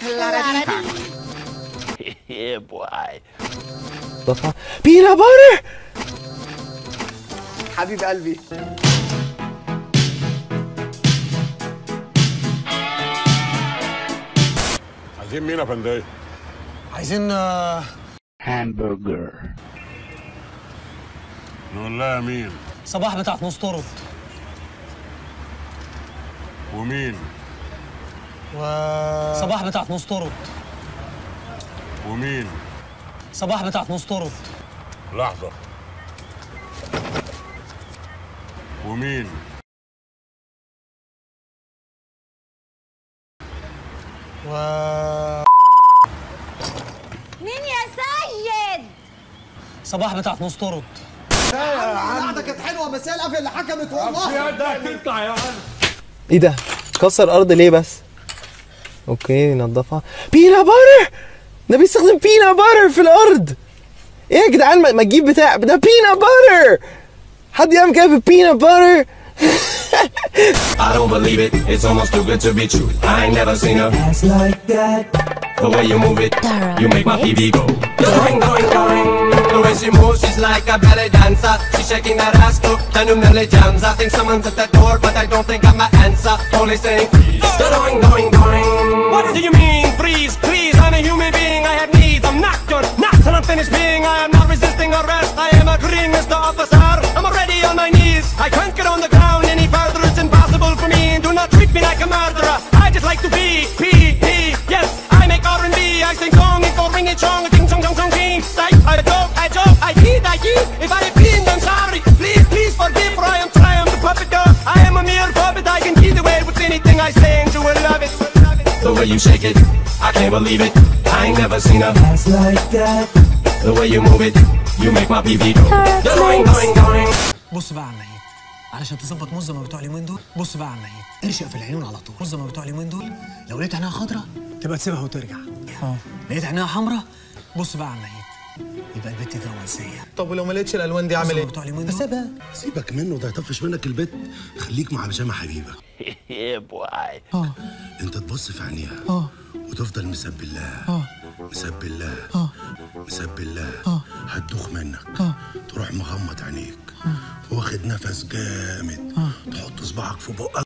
yeah, boy. ضفها بينا باتر حبيب قلبي عايزين مين يا فندم؟ عايزين Hamburger. نقول لها مين؟ صباح بتاعت نص طرد ومين؟ و صباح بتاعت نص طرد ومين؟ صباح بتاعت نص طرد لحظة ومين؟ و مين يا سيد؟ صباح بتاعت نص طرد القعده كانت حلوه بس هي القفله اللي حكمت والله ايه ده كسر الارض ليه بس اوكي نضفها بينا باتر ده بيستخدم بينا باتر في الارض ايه يا جدعان ما ما تجيب بتاع ده بينا باتر حد يعمل كده في بينا باتر I don't believe it, it's almost too good to be true. I ain't never seen a ass like that. The way you move it, you make my PV go. Going, going, going. The way she moves, she's like a ballet dancer. She's shaking that ass to the new Millie jams. I think someone's at the door, but I don't think I'm my answer. Only saying, please. Going, going, going. What do you mean, freeze, please? I'm a human being, I have needs. I'm not done, not till I'm finished being. I am not resisting arrest. I am agreeing, Mr. Officer. I'm already on my knees. I can't get on the ground any further. It's impossible for me. Do not treat me like a murderer. I just like to be, P, P. Yes, I make R&B. I sing song, it go ring it chong, ding chong chong chong ching. Sight, I joke, I joke, I eat, I eat. If I have been, I'm sorry. Please, please forgive, for I am trying to puppet dog. I am a mere puppet. I can get away with anything I say, and you will love it. The way you shake it, I can't believe it. I ain't never seen a ass like that. The way you move it, you make my PV go. Going, going, going. بص بقى يا عم عيد علشان تظبط مزه بتوع اليومين دول بص بقى يا عم عيد ارشق في العيون على طول مزه بتوع اليومين دول لو لقيت عينها خضراء تبقى تسيبها وترجع اه لقيت عينها حمراء بص بقى يا عم عيد يبقى البت دي رومانسيه طب ولو ما لقيتش الالوان دي اعمل ايه؟ بتوع اليومين دول اسيبها سيبك منه ده هيطفش منك البيت خليك مع بيجامه حبيبك yeah, boy. اه انت تبص في عينيها اه وتفضل مسبلها اه مسبلها اه مسبلها اه هتدوخ منك اه تروح مغمض عينيك واخد نفس جامد تحط صباعك في بقك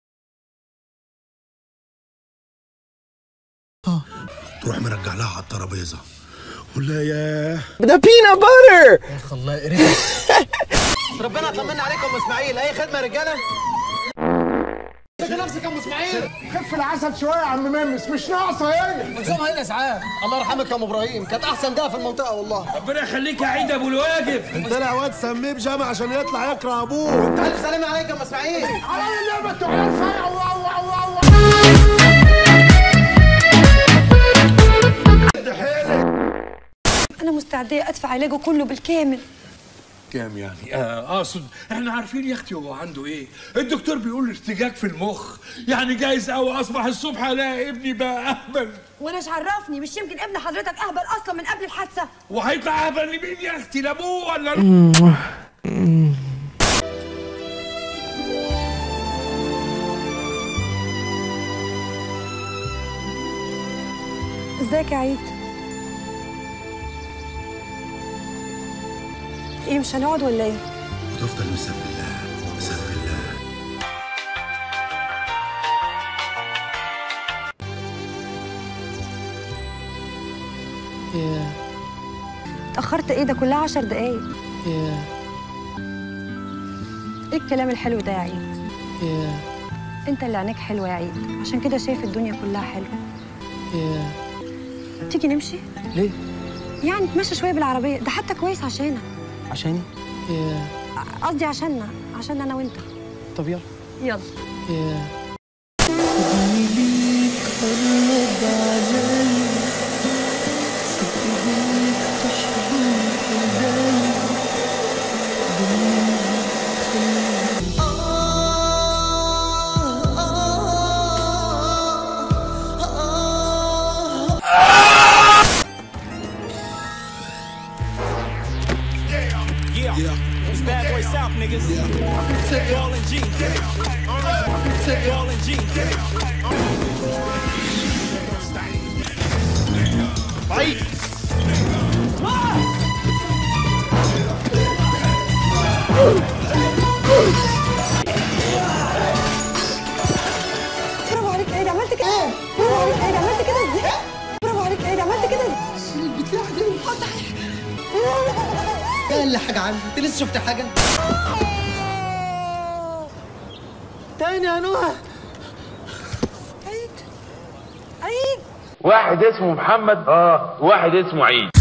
اه تروح مرجع لها على الترابيزه قول لها ياه ده بينا باتر يا اخ الله يقرفك ربنا يطمنا عليكم يا ام اسماعيل اي خدمه يا رجاله شوف نفسك يا ام اسماعيل خف العسل شويه يا عم ممس مش ناقصه هي منظومها هنا اسعاف الله يرحمك يا ام ابراهيم كانت احسن دقه في المنطقه والله ربنا يخليك يا عيد ابو الواجب انت لا واد سميه بجامع عشان يطلع يكره ابوه انت الف سلامه عليك يا ام اسماعيل على اللعبه انتوا عارفه أنا مستعدة أدفع علاجه كله بالكامل كام يعني آه، اقصد احنا عارفين يا اختي هو عنده ايه الدكتور بيقول ارتجاج في المخ يعني جايز قوي اصبح الصبح الاقي ابني بقى اهبل وأنا مش عرفني مش يمكن ابن حضرتك أهبل أصلا من قبل الحادثة وهيطلع اهبل لمين يا اختي لابوه ولا ل- ازيك يا عيد ايه مش هنقعد ولا ايه وتفضل مسبلها مسبلها اتأخرت ايه ده كلها عشر دقايق ايه الكلام الحلو ده يا عيد انت اللي عينيك حلوة يا عيد عشان كده شايف الدنيا كلها حلوة تيجي نمشي ليه يعني تمشي شوية بالعربية ده حتى كويس عشانك عشاني قصدي عشاننا عشان انا وانت طب يلا يلا It's bad boy South niggas. Ballin' G. Ballin' G. اقل حاجه عندي انت لسه شفت حاجه تاني يا نوح واحد اسمه محمد اه واحد اسمه عيد